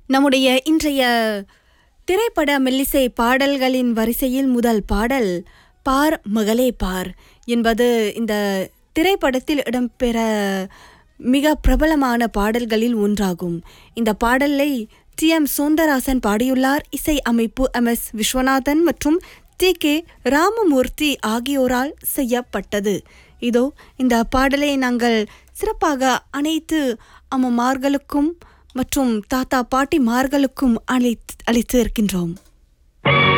நம்முடைய இன்றைய திரைப்பட மெல்லிசை பாடல்களின் வரிசையில் முதல் பாடல் பார் மகளே பார் என்பது இந்த திரைப்படத்தில் இடம்பெற மிக பிரபலமான பாடல்களில் ஒன்றாகும் இந்த பாடலை டி எம் சௌந்தரராசன் பாடியுள்ளார் இசை அமைப்பு எம் எஸ் விஸ்வநாதன் மற்றும் டி கே ராமமூர்த்தி ஆகியோரால் செய்யப்பட்டது இதோ இந்த பாடலை நாங்கள் சிறப்பாக அனைத்து அம்மமார்களுக்கும் மற்றும் தாத்தா பாட்டிமார்களுக்கும் அளித்து அளித்து இருக்கின்றோம்